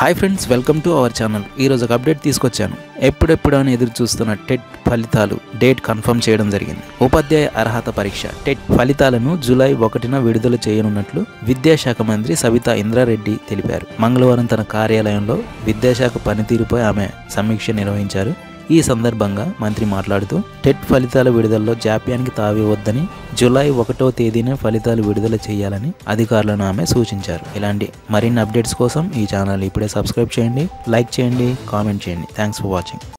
hi friends welcome to our channel ఈరోజు ఒక update తీసుకొచ్చాను ఎప్పుడెప్పుడు అని ఎదురు చూస్తున్న టెట్ ఫలితాలు డేట్ కన్ఫర్మ్ చేయడం జరిగింది ఉపాధ్యాయ అర్హత పరీక్ష టెట్ ఫలితాలను జూలై ఒకటిన విడుదల చేయనున్నట్లు విద్యాశాఖ మంత్రి సవితా ఇంద్రారెడ్డి తెలిపారు మంగళవారం తన కార్యాలయంలో విద్యాశాఖ పనితీరుపై ఆమె సమీక్ష నిర్వహించారు ఈ సందర్భంగా మంత్రి మాట్లాడుతూ టెట్ ఫలితాల విడుదలలో జాప్యానికి తావివద్దని జూలై ఒకటో తేదీనే ఫలితాలు విడుదల చేయాలని అధికారులను ఆమె సూచించారు ఇలాంటి మరిన్ని అప్డేట్స్ కోసం ఈ ఛానల్ ఇప్పుడే సబ్స్క్రైబ్ చేయండి లైక్ చేయండి కామెంట్ చేయండి థ్యాంక్స్ ఫర్ వాచింగ్